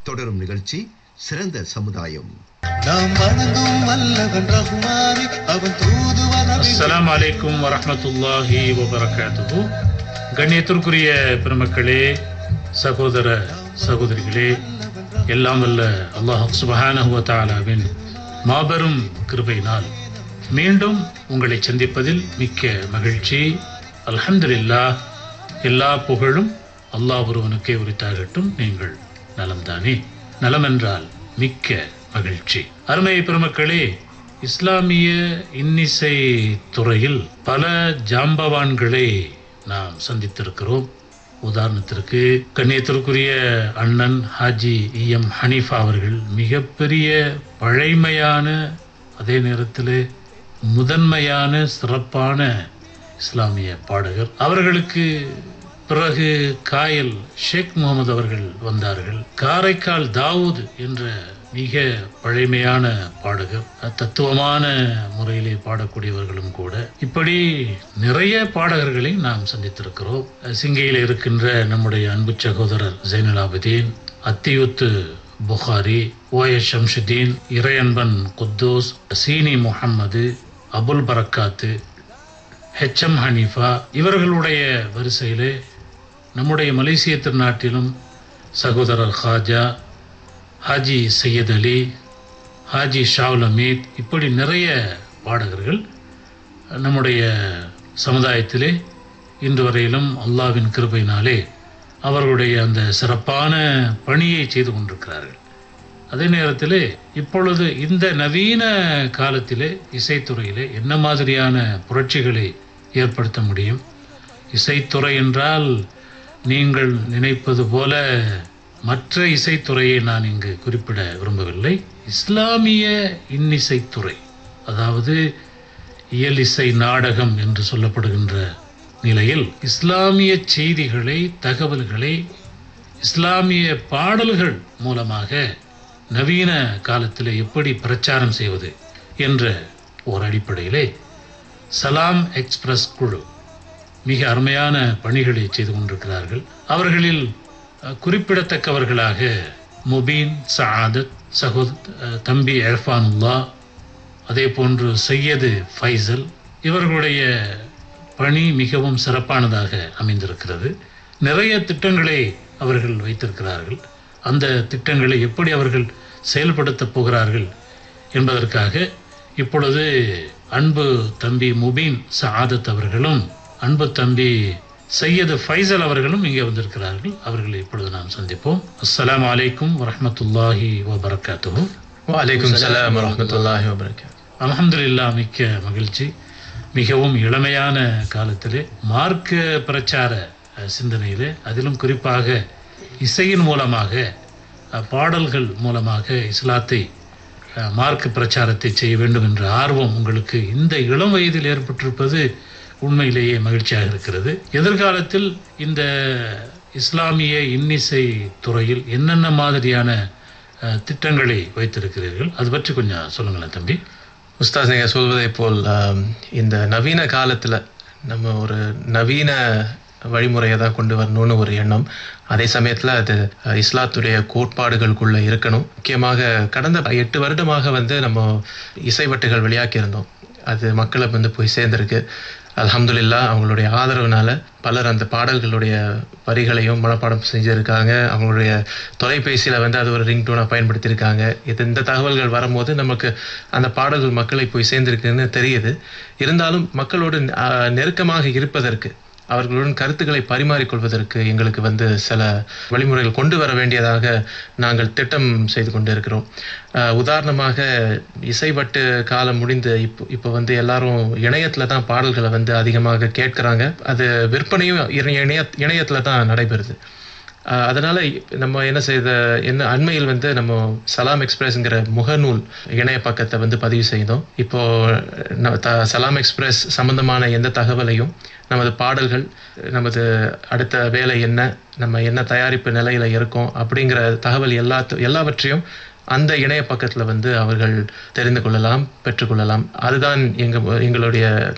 தொடரும் நிகழ்ச்சி சிறந்த சமுதாயம் நாம் வணங்கும் வல்லவன் ரஹ்மானே அவன் தூதுவன அஸ்ஸலாமு அலைக்கும் வரஹ்மத்துல்லாஹி வபரகாத்துஹு கண்ணியத்திற்குரிய பெருமக்களே சகோதர சகோதரிகளே எல்லாம் வல்ல அல்லாஹ் சுபஹானஹு வ தஆலாவின் மாபெரும் கிருபையினால் மீண்டும் உங்களை சந்திப்பதில் மிக்க மகிழ்ச்சி அல்ஹம்துலில்லாஹ் எல்லா புகழும் அல்லாஹ் ஒருவனுக்கே உரித்தாகட்டும் நீங்கள் நலம்தானே நலம் என்றால் மிக்க மகிழ்ச்சி அருமை பெருமக்களே இஸ்லாமிய இன்னிசை துறையில் பல ஜாம்பவான்களை நாம் சந்தித்திருக்கிறோம் உதாரணத்திற்கு கண்ணியத்திற்குரிய அண்ணன் ஹாஜி இ எம் ஹனீஃபா அவர்கள் மிகப்பெரிய பழைமையான அதே நேரத்தில் முதன்மையான சிறப்பான இஸ்லாமிய பாடகர் அவர்களுக்கு பிறகு காயல் ஷேக் முகமது அவர்கள் வந்தார்கள் காரைக்கால் தாவூத் என்ற மிக பழைமையான பாடகர் தத்துவமான முறையிலே பாடக்கூடியவர்களும் கூட இப்படி நிறைய பாடகர்களை நாம் சந்தித்திருக்கிறோம் சிங்கையில் இருக்கின்ற நம்முடைய அன்பு சகோதரர் ஜைனல் ஆபதீன் அத்தியுத்து புகாரி ஓஎஸ் ஷம்ஷுதீன் இறையன்பன் குத்தூஸ் சீனி முஹம்மது அபுல் பரக்காத்து ஹெச்எம் ஹனீஃபா இவர்களுடைய வரிசையிலே நம்முடைய மலேசிய திருநாட்டிலும் சகோதரர் ஹாஜா ஹாஜி சையத் அலி ஹாஜி ஷாவுல் அமீத் இப்படி நிறைய பாடகர்கள் நம்முடைய சமுதாயத்திலே இன்று வரையிலும் அல்லாவின் கிருபையினாலே அவர்களுடைய அந்த சிறப்பான பணியை செய்து கொண்டிருக்கிறார்கள் அதே நேரத்தில் இப்பொழுது இந்த நவீன காலத்திலே இசைத்துறையிலே என்ன மாதிரியான புரட்சிகளை ஏற்படுத்த முடியும் இசைத்துறை என்றால் நீங்கள் நினைப்பது போல மற்ற இசைத்துறையை நான் இங்கு குறிப்பிட விரும்பவில்லை இஸ்லாமிய இன்னிசைத்துறை அதாவது இயல் இசை நாடகம் என்று சொல்லப்படுகின்ற நிலையில் இஸ்லாமிய செய்திகளை தகவல்களை இஸ்லாமிய பாடல்கள் மூலமாக நவீன காலத்தில் எப்படி பிரச்சாரம் செய்வது என்ற ஒரு அடிப்படையிலே சலாம் எக்ஸ்பிரஸ் குழு மிக அருமையான பணிகளை செய்து கொண்டிருக்கிறார்கள் அவர்களில் அஹ், குறிப்பிடத்தக்கவர்களாக முபீன் சஆதத் சகோத் அஹ், தம்பி இர்ஃபானுல்லா அதே போன்று சையது ஃபைசல் இவர்களுடைய பணி மிகவும் சிறப்பானதாக அமைந்திருக்கிறது நிறைய திட்டங்களை அவர்கள் வைத்திருக்கிறார்கள் அந்த திட்டங்களை எப்படி அவர்கள் செயல்படுத்தப் போகிறார்கள் என்பதற்காக இப்பொழுது அன்பு தம்பி முபீன் சஆதத் அவர்களும் அன்பு தம்பி சையது ஃபைசல் அவர்களும் இங்கே வந்திருக்கிறார்கள் அவர்களை இப்பொழுது நாம் சந்திப்போம் அஸ்ஸலாமு அலைக்கும் வரஹ்மத்துல்லாஹி வபரகாத்துஹு வலைக்கும் சலாம் வரமத்துல்லாஹி வபரகாத் அல்ஹம்துலில்லா மிக்க மகிழ்ச்சி மிகவும் இளமையான காலத்திலே மார்க்க பிரச்சார அஹ், சிந்தனையிலே அதிலும் குறிப்பாக இசையின் மூலமாக அஹ், பாடல்கள் மூலமாக இஸ்லாத்தை அஹ், மார்க்க பிரச்சாரத்தை செய்ய வேண்டும் என்ற ஆர்வம் உங்களுக்கு இந்த இளம் வயதில் ஏற்பட்டிருப்பது உண்மையிலேயே மகிழ்ச்சியாக இருக்கிறது எதிர்காலத்தில் இந்த இஸ்லாமிய இன்னிசை துறையில் என்னென்ன மாதிரியான அஹ், திட்டங்களை வைத்திருக்கிறீர்கள் அது பற்றி கொஞ்சம் சொல்லுங்களேன் தம்பி உஸ்தாஸ் நீங்கள் சொல்வதை போல் ஆம், இந்த நவீன காலத்தில் நம்ம ஒரு நவீன வழிமுறையை தான் கொண்டு வரணும்னு ஒரு எண்ணம் அதே சமயத்தில் அது அஹ், இஸ்லாத்துடைய கோட்பாடுகளுக்குள்ளே இருக்கணும் முக்கியமாக கடந்த எட்டு வருடமாக வந்து நம்ம இசைவட்டுகள் வெளியாக்கியிருந்தோம் அது மக்களை வந்து போய் சேர்ந்திருக்கு அல்ஹம்துலில்லா அவங்களுடைய ஆதரவுனால பலர் அந்த பாடல்களுடைய வரிகளையும் மனப்பாடம் செஞ்சுருக்காங்க அவங்களுடைய தொலைபேசியில் வந்து அது ஒரு ரிங் டோனாக பயன்படுத்தியிருக்காங்க இது இந்த தகவல்கள் வரும்போது நமக்கு அந்த பாடல்கள் மக்களை போய் சேர்ந்திருக்குன்னு தெரியுது இருந்தாலும் மக்களோடு ஆஹ், நெருக்கமாக இருப்பதற்கு அவர்களுடன் கருத்துக்களை பரிமாறிக்கொள்வதற்கு எங்களுக்கு வந்து சில வழிமுறைகள் கொண்டு வர வேண்டியதாக நாங்கள் திட்டம் செய்து கொண்டு இருக்கிறோம் ஆஹ், உதாரணமாக இசைவட்டு காலம் முடிந்து இப்போ இப்போ வந்து எல்லாரும் இணையத்தில் தான் பாடல்களை வந்து அதிகமாக கேட்குறாங்க அது விற்பனையும் இணைய இணையத்தில் தான் நடைபெறுது ஆஹ் அதனால இப்ப நம்ம என்ன செய்த என்ன அண்மையில் வந்து நம்ம சலாம் எக்ஸ்பிரஸ்ங்கிற முகநூல் இணைய பக்கத்தை வந்து பதிவு செய்தோம் இப்போ ந- த- சலாம் எக்ஸ்பிரஸ் சம்பந்தமான எந்த தகவலையும் நமது பாடல்கள் நமது அடுத்த வேலை என்ன நம்ம என்ன தயாரிப்பு நிலையில இருக்கோம் அப்படிங்கிற தகவல் எல்லாத்து எல்லாவற்றையும் அந்த இணைய பக்கத்தில் வந்து அவர்கள் தெரிந்து கொள்ளலாம் பெற்றுக்கொள்ளலாம் அதுதான் எங்க எங்களுடைய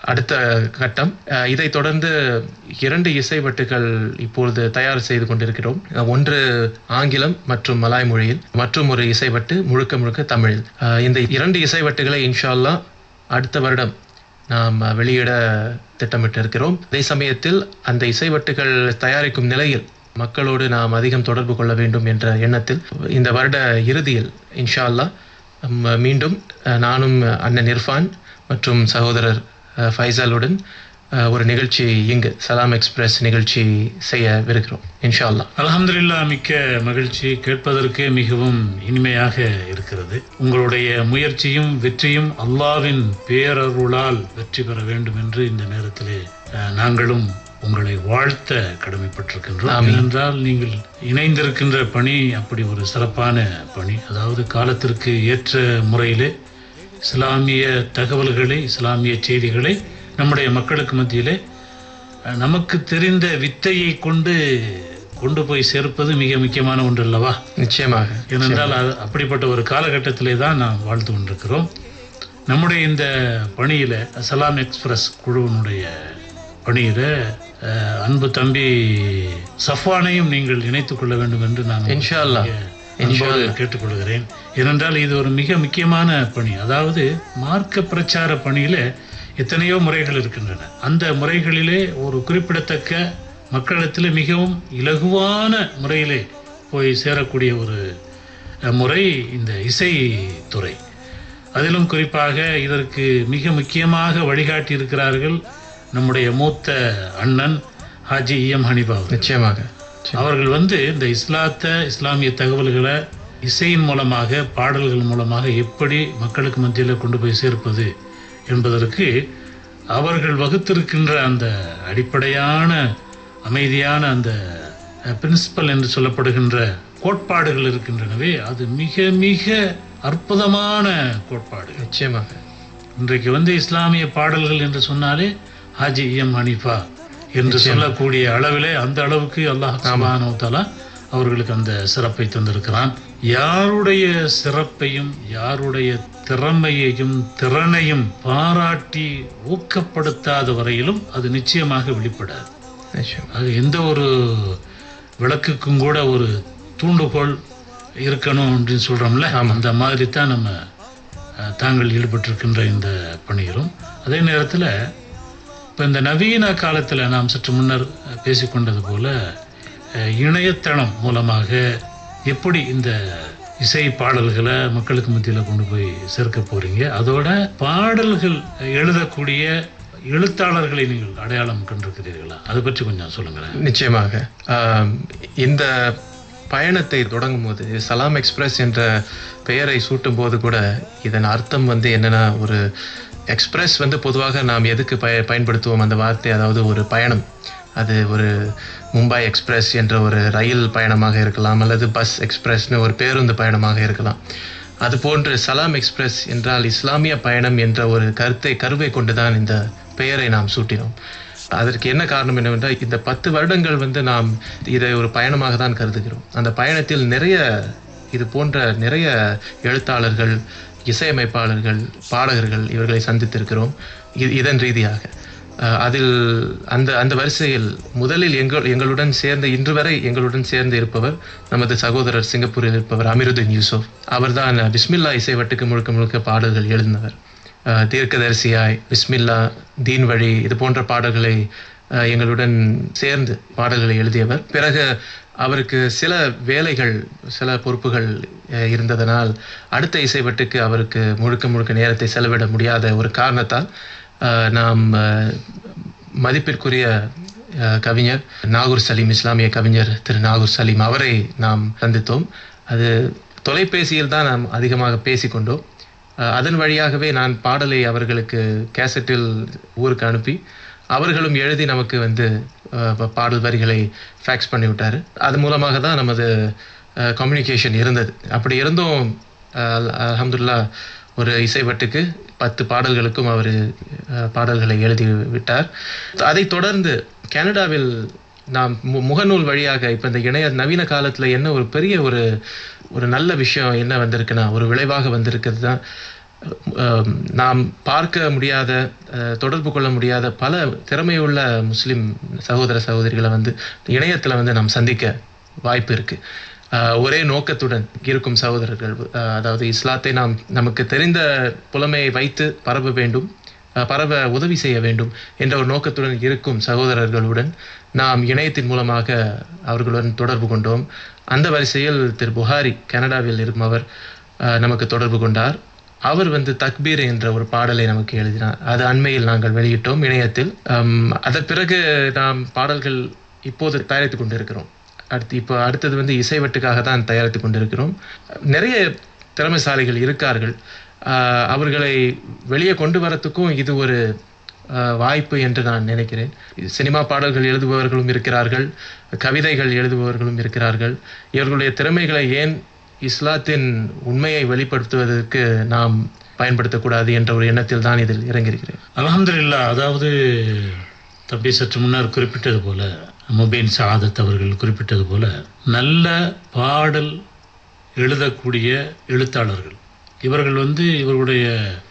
அடுத்த கட்டம் அஹ், இதைத் தொடர்ந்து இரண்டு இசைவட்டுகள் இப்பொழுது தயார் செய்து கொண்டிருக்கிறோம் அஹ், ஒன்று ஆங்கிலம் மற்றும் மலாய் மொழியில் மற்றும் ஒரு இசைவட்டு முழுக்க முழுக்க தமிழில் அஹ், இந்த இரண்டு இசைவட்டுகளை இன்ஷா அல்லாஹ் அடுத்த வருடம் நாம் வெளியிட திட்டமிட்டு இருக்கிறோம் அதே சமயத்தில் அந்த இசைவட்டுகள் தயாரிக்கும் நிலையில் மக்களோடு நாம் அதிகம் தொடர்பு கொள்ள வேண்டும் என்ற எண்ணத்தில் இந்த வருட இறுதியில் இன்ஷா அல்லாஹ் ம- மீண்டும் அஹ், நானும் அண்ணன் இர்ஃபான் மற்றும் சகோதரர் அஹ், ஃபைசலுடன் அஹ், ஒரு நிகழ்ச்சி இங்கு சலாம் எக்ஸ்பிரஸ் நிகழ்ச்சி செய்யவிருக்கிறோம் இன்ஷா அல்லாஹ் அல்ஹம்துலில்லா மிக்க மகிழ்ச்சி கேட்பதற்கு மிகவும் இனிமையாக இருக்கிறது உங்களுடைய முயற்சியும் வெற்றியும் அல்லாவின் பேரருளால் வெற்றி பெற வேண்டும் என்று இந்த நேரத்திலே அஹ், நாங்களும் உங்களை வாழ்த்த கடமைப்பட்டிருக்கின்றோம் ஆமீன். ஏனென்றால் நீங்கள் இணைந்திருக்கின்ற பணி அப்படி ஒரு சிறப்பான பணி அதாவது காலத்திற்கு ஏற்ற முறையிலே இஸ்லாமிய தகவல்களை இஸ்லாமிய செய்திகளை நம்முடைய மக்களுக்கு மத்தியிலே அஹ், நமக்கு தெரிந்த வித்தையை கொண்டு கொண்டு போய் சேர்ப்பது மிக முக்கியமான ஒன்று அல்லவா நிச்சயமாக ஏனென்றால் அது அப்படிப்பட்ட ஒரு காலகட்டத்திலே தான் நாம் வாழ்ந்து கொண்டிருக்கிறோம் நம்முடைய இந்த பணியில் சலாம் எக்ஸ்பிரஸ் குழுவினுடைய பணியில் அஹ், அன்பு தம்பி சஃப்வானையும் நீங்கள் இணைத்துக் கொள்ள வேண்டும் என்று நான் இன்ஷா அல்லாஹ். அன்போடு கேட்டுக்கொள்கிறேன் ஏனென்றால் இது ஒரு மிக முக்கியமான பணி அதாவது மார்க்க பிரச்சார பணியில எத்தனையோ முறைகள் இருக்கின்றன அந்த முறைகளிலே ஒரு குறிப்பிடத்தக்க மக்களிடத்தில் மிகவும் இலகுவான முறையிலே போய் சேரக்கூடிய ஒரு அஹ், முறை இந்த இசைத்துறை அதிலும் குறிப்பாக இதற்கு மிக முக்கியமாக வழிகாட்டி இருக்கிறார்கள் நம்முடைய மூத்த அண்ணன் ஹாஜி இஎம் ஹனிபா அவர்கள். நிச்சயமாக அவர்கள் வந்து இந்த இஸ்லாத்த இஸ்லாமிய தகவல்களை இசையின் மூலமாக பாடல்கள் மூலமாக எப்படி மக்களுக்கு மத்தியில் கொண்டு போய் சேர்ப்பது என்பதற்கு அவர்கள் வகுத்திருக்கின்ற அந்த அடிப்படையான அமைதியான அந்த பிரின்சிபல் என்று சொல்லப்படுகின்ற கோட்பாடுகள் இருக்கின்றனவே அது மிக மிக அற்புதமான கோட்பாடுகள் நிச்சயமாக இன்றைக்கு வந்து இஸ்லாமிய பாடல்கள் என்று சொன்னாலே ஹாஜி எம் ஹனீஃபா என்று சொல்லக்கூடிய அளவிலே அந்த அளவுக்கு அல்லாஹ் சுப்ஹானஹு வ தஆலா அவர்களுக்கு அந்த சிறப்பை தந்திருக்கிறான் யாருடைய சிறப்பையும் யாருடைய திறமையையும் திறனையும் பாராட்டி ஊக்கப்படுத்தாத வரையிலும் அது நிச்சயமாக வெளிப்படாது நிச்சயம் அது எந்த ஒரு விளக்குக்கும் கூட ஒரு தூண்டுகோல் இருக்கணும் அப்படின்னு சொல்கிறோம்ல அந்த மாதிரி தான் நம்ம அஹ், தாங்கள் ஈடுபட்டிருக்கின்ற இந்த பணியிலும் அதே நேரத்தில் இப்போ இந்த நவீன காலத்தில் நாம் சற்று முன்னர் அஹ், பேசிக்கொண்டது போல அஹ், இணையதளம் மூலமாக எப்படி இந்த இசை பாடல்களை மக்களுக்கு மத்தியில் கொண்டு போய் சேர்க்க போறீங்க அதோட பாடல்கள் எழுதக்கூடிய எழுத்தாளர்களை நீங்கள் அடையாளம் கண்டிருக்கிறீர்களா அதை பற்றி கொஞ்சம் சொல்லுங்களேன் நிச்சயமாக ஆம், இந்த பயணத்தை தொடங்கும் போது சலாம் எக்ஸ்பிரஸ் என்ற பெயரை சூட்டும் போது கூட இதன் அர்த்தம் வந்து என்னன்னா ஒரு எக்ஸ்பிரஸ் வந்து பொதுவாக நாம் எதுக்கு பய பயன்படுத்துவோம் அந்த வார்த்தை அதாவது ஒரு பயணம் அது ஒரு மும்பை எக்ஸ்பிரஸ் என்ற ஒரு ரயில் பயணமாக இருக்கலாம் அல்லது பஸ் எக்ஸ்பிரஸ்னு ஒரு பேருந்து பயணமாக இருக்கலாம் அது போன்று சலாம் எக்ஸ்பிரஸ் என்றால் இஸ்லாமிய பயணம் என்ற ஒரு கருத்தை கருவை கொண்டுதான் இந்த பெயரை நாம் சூட்டினோம் அதற்கு என்ன காரணம் என்னவென்றால் இந்த பத்து வருடங்கள் வந்து நாம் இதை ஒரு பயணமாக தான் கருதுகிறோம் அந்த பயணத்தில் நிறைய இது போன்ற நிறைய எழுத்தாளர்கள் இசையமைப்பாளர்கள் பாடகர்கள் இவர்களை சந்தித்திருக்கிறோம் இ- இதன் ரீதியாக அஹ், அதில் அந்த அந்த வரிசையில் முதலில் எங்கள் எங்களுடன் சேர்ந்த இன்று வரை எங்களுடன் சேர்ந்து இருப்பவர் நமது சகோதரர் சிங்கப்பூரில் இருப்பவர் அமிருதீன் யூசுப் அவர்தான் பிஸ்மில்லா இசைவட்டுக்கு முழுக்க முழுக்க பாடல்கள் எழுதினவர் அஹ், தீர்க்கதரிசியாய் பிஸ்மில்லா தீன் வழி இது போன்ற பாடல்களை அஹ், எங்களுடன் சேர்ந்து பாடல்களை எழுதியவர் பிறகு அவருக்கு சில வேலைகள் சில பொறுப்புகள் அஹ், இருந்ததனால் அடுத்த இசைவட்டுக்கு அவருக்கு முழுக்க முழுக்க நேரத்தை செலவிட முடியாத ஒரு காரணத்தால் அஹ், நாம் அஹ், மதிப்பிற்குரிய அஹ், கவிஞர் நாகூர் சலீம் இஸ்லாமிய கவிஞர் திரு நாகூர் சலீம் அவரை நாம் சந்தித்தோம் அது தொலைபேசியில் தான் நாம் அதிகமாக பேசிக்கொண்டோம் அஹ், அதன் வழியாகவே நான் பாடலை அவர்களுக்கு கேசட்டில் ஊருக்கு அனுப்பி அவர்களும் எழுதி நமக்கு வந்து அஹ், ப- பாடல் வரிகளை ஃபேக்ஸ் பண்ணி விட்டாரு அது மூலமாக தான் நமது கம்யூனிகேஷன் இருந்தது அப்படி இருந்தும் அஹ், அல்ஹம்துலில்லா ஒரு இசைவட்டுக்கு பத்து பாடல்களுக்கும் அவர் பாடல்களை எழுதி விட்டார் அதைத் தொடர்ந்து கனடாவில் நாம் மு- முகநூல் வழியாக இப்போ இந்த இணைய நவீன காலத்தில் என்ன ஒரு பெரிய ஒரு ஒரு நல்ல விஷயம் என்ன வந்திருக்குன்னா ஒரு விளைவாக வந்திருக்கிறது தான் அஹ், நாம் பார்க்க முடியாத அஹ், தொடர்பு கொள்ள முடியாத பல திறமையுள்ள முஸ்லிம் சகோதர சகோதரிகளை வந்து இணையத்தில் வந்து நாம் சந்திக்க வாய்ப்பு இருக்கு அஹ், ஒரே நோக்கத்துடன் இருக்கும் சகோதரர்கள் அஹ், அதாவது இஸ்லாத்தை நாம் நமக்கு தெரிந்த புலமையை வைத்து பரவ வேண்டும் அஹ், பரவ உதவி செய்ய வேண்டும் என்ற ஒரு நோக்கத்துடன் இருக்கும் சகோதரர்களுடன் நாம் இணையத்தின் மூலமாக அவர்களுடன் தொடர்பு கொண்டோம் அந்த வரிசையில் திரு புகாரி கனடாவில் இருக்கும் அவர் அஹ், நமக்கு தொடர்பு கொண்டார் அவர் வந்து தக்பீர் என்ற ஒரு பாடலை நமக்கு எழுதினார் அது அண்மையில் நாங்கள் வெளியிட்டோம் இணையத்தில் அம், அதன் பிறகு நாம் பாடல்கள் இப்போது தயாரித்து கொண்டிருக்கிறோம் அடுத்து இப்போ அடுத்தது வந்து இசைவட்டுக்காக தான் தயாரித்து கொண்டிருக்கிறோம் நிறைய திறமைசாலிகள் இருக்கார்கள் ஆஹ் அவர்களை வெளியே கொண்டு வரத்துக்கும் இது ஒரு ஆஹ் வாய்ப்பு என்று நான் நினைக்கிறேன் சினிமா பாடல்கள் எழுதுபவர்களும் இருக்கிறார்கள் கவிதைகள் எழுதுபவர்களும் இருக்கிறார்கள் இவர்களுடைய திறமைகளை ஏன் இஸ்லாத்தின் உண்மையை வெளிப்படுத்துவதற்கு நாம் பயன்படுத்தக்கூடாது என்ற ஒரு எண்ணத்தில் தான் இதில் இறங்கியிருக்கிறேன் அல்ஹம்துலில்லாஹ் அதாவது தம்பி சற்று முன்னர் குறிப்பிட்டது போல முபீன் சாதத் அவர்கள் குறிப்பிட்டது போல நல்ல பாடல் எழுதக்கூடிய எழுத்தாளர்கள் இவர்கள் வந்து இவர்களுடைய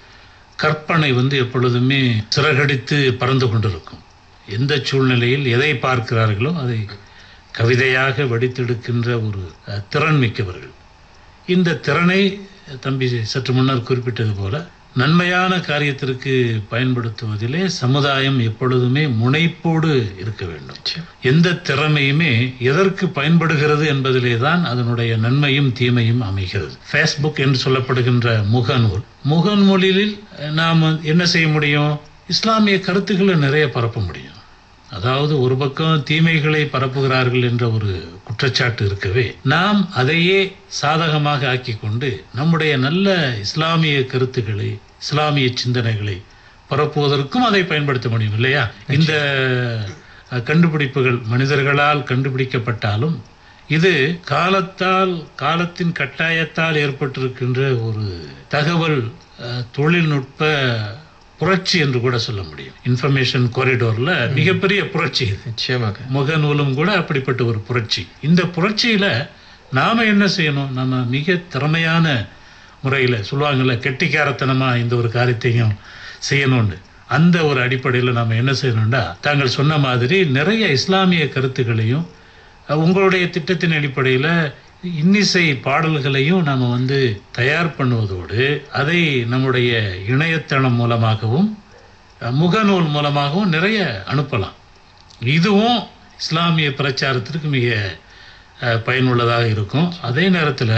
கற்பனை வந்து எப்பொழுதுமே சிறகடித்து பறந்து கொண்டிருக்கும் எந்த சூழ்நிலையில் எதை பார்க்கிறார்களோ அதை கவிதையாக வடித்தெடுக்கின்ற ஒரு அஹ், திறன் மிக்கவர்கள் இந்த திறனை தம்பி சற்று முன்னர் குறிப்பிட்டது போல நன்மையான காரியத்திற்கு பயன்படுத்துவதிலே சமுதாயம் எப்பொழுதுமே முனைப்போடு இருக்க வேண்டும் எந்த திறமையுமே எதற்கு பயன்படுகிறது என்பதிலே தான் அதனுடைய நன்மையும் தீமையும் அமைகிறது ஃபேஸ்புக் என்று சொல்லப்படுகின்ற முகநூல் முகநூலில் நாம் என்ன செய்ய முடியும் இஸ்லாமிய கருத்துக்களை நிறைய பரப்ப முடியும் அதாவது ஒரு பக்கம் தீமைகளை பரப்புகிறார்கள் என்ற ஒரு குற்றச்சாட்டு இருக்கவே நாம் அதையே சாதகமாக ஆக்கி கொண்டு நம்முடைய நல்ல இஸ்லாமிய கருத்துக்களை இஸ்லாமிய சிந்தனைகளை பரப்புவதற்கும் அதை பயன்படுத்த முடியும் இல்லையா இந்த அஹ், கண்டுபிடிப்புகள் மனிதர்களால் கண்டுபிடிக்கப்பட்டாலும் இது காலத்தால் காலத்தின் கட்டாயத்தால் ஏற்பட்டிருக்கின்ற ஒரு தகவல் அஹ், தொழில்நுட்ப புரட்சி என்று கூட சொல்ல முடியும் இன்ஃபர்மேஷன் காரிடோர்ல மிகப்பெரிய புரட்சி இது நிச்சயமாக முகநூலும் கூட அப்படிப்பட்ட ஒரு புரட்சி இந்த புரட்சியில நாம என்ன செய்யணும் நம்ம மிக திறமையான முறையில் சொல்லுவாங்கல்ல கெட்டிக்காரத்தனமா இந்த ஒரு காரியத்தையும் செய்யணும்னு அந்த ஒரு அடிப்படையில் நம்ம என்ன செய்யணும்னா தாங்கள் சொன்ன மாதிரி நிறைய இஸ்லாமிய கருத்துக்களையும் அஹ், உங்களுடைய திட்டத்தின் அடிப்படையில் இன்னிசை பாடல்களையும் நாம் வந்து தயார் பண்ணுவதோடு அதை நம்முடைய இணையதளம் மூலமாகவும் அஹ், முகநூல் மூலமாகவும் நிறைய அனுப்பலாம் இதுவும் இஸ்லாமிய பிரச்சாரத்திற்கு மிக அஹ், பயனுள்ளதாக இருக்கும் அதே நேரத்தில்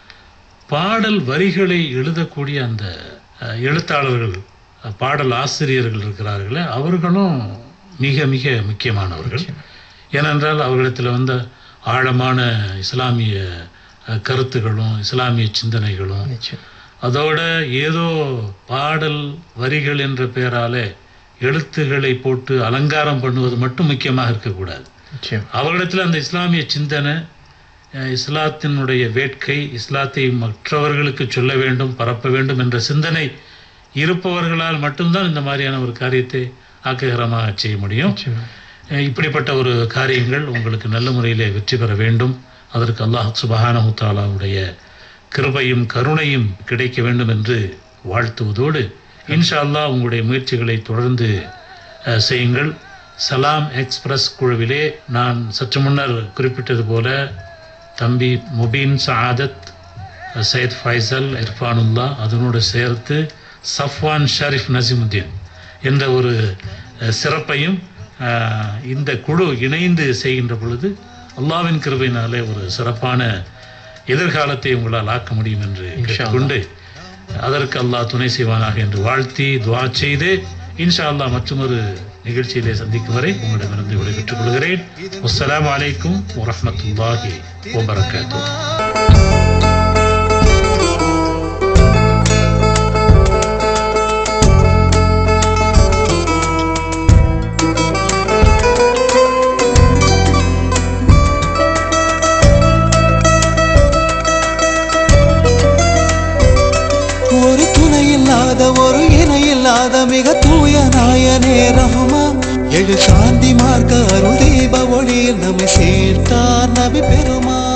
பாடல் வரிகளை எழுதக்கூடிய அந்த அஹ், எழுத்தாளர்கள் அஹ், பாடல் ஆசிரியர்கள் இருக்கிறார்களே அவர்களும் மிக மிக முக்கியமானவர்கள் ஏனென்றால் அவர்களிடத்தில் வந்த ஆழமான இஸ்லாமிய அஹ், கருத்துகளும் இஸ்லாமிய சிந்தனைகளும் நிச்சயம் அதோட ஏதோ பாடல் வரிகள் என்ற பெயராலே எழுத்துக்களை போட்டு அலங்காரம் பண்ணுவது மட்டும் முக்கியமாக இருக்கக்கூடாது நிச்சயம் அவர்களிடத்தில் அந்த இஸ்லாமிய சிந்தனை அஹ், இஸ்லாத்தினுடைய வேட்கை இஸ்லாத்தை மற்றவர்களுக்கு சொல்ல வேண்டும் பரப்ப வேண்டும் என்ற சிந்தனை இருப்பவர்களால் மட்டும்தான் இந்த மாதிரியான ஒரு காரியத்தை ஆக்ககரமாக செய்ய முடியும் நிச்சயமா அஹ், இப்படிப்பட்ட ஒரு காரியங்கள் உங்களுக்கு நல்ல முறையிலே வெற்றி பெற வேண்டும் அதற்கு அல்லாஹ் சுபஹானஹு தஆலாவுடைய கிருபையும் கருணையும் கிடைக்க வேண்டும் என்று வாழ்த்துவதோடு இன்ஷா அல்லாஹ் உங்களுடைய முயற்சிகளை தொடர்ந்து அஹ், செய்யுங்கள் சலாம் எக்ஸ்பிரஸ் குழுவிலே நான் சற்று முன்னர் குறிப்பிட்டது போல தம்பி முபீன் சஆதத் சையத் ஃபைசல் இர்ஃபானுல்லா அதனோடு சேர்த்து சஃப்வான் ஷரீஃப் நசிமுத்தீன் என்ற ஒரு அஹ், சிறப்பையும் அஹ், இந்த குழு இணைந்து செய்கின்ற பொழுது அல்லாவின் கிருபையினாலே ஒரு சிறப்பான எதிர்காலத்தை உங்களால் ஆக்க முடியும் என்று கேட்டுக்கொண்டு அதற்கு அல்லாஹ் துணை செய்வானாக என்று வாழ்த்தி துவா செய்து இன்ஷா அல்லாஹ் மற்றொரு நிகழ்ச்சியிலே சந்திக்கும் வரை உங்களிடமிருந்து விடைபெற்றுக் கொள்கிறேன் அஸ்ஸலாமு அலைக்கும் வரஹ்மத்துல்லாஹி வபரகாத்துஹு ஒரு துணை இல்லாத ஒரு இணை இல்லாத மிக தூய நாயனே ரஹ்மான் எழு சாந்தி மார்க்க அருள் தீப ஒளியில் நம்மை சேர்த்தார் நபி பெருமான்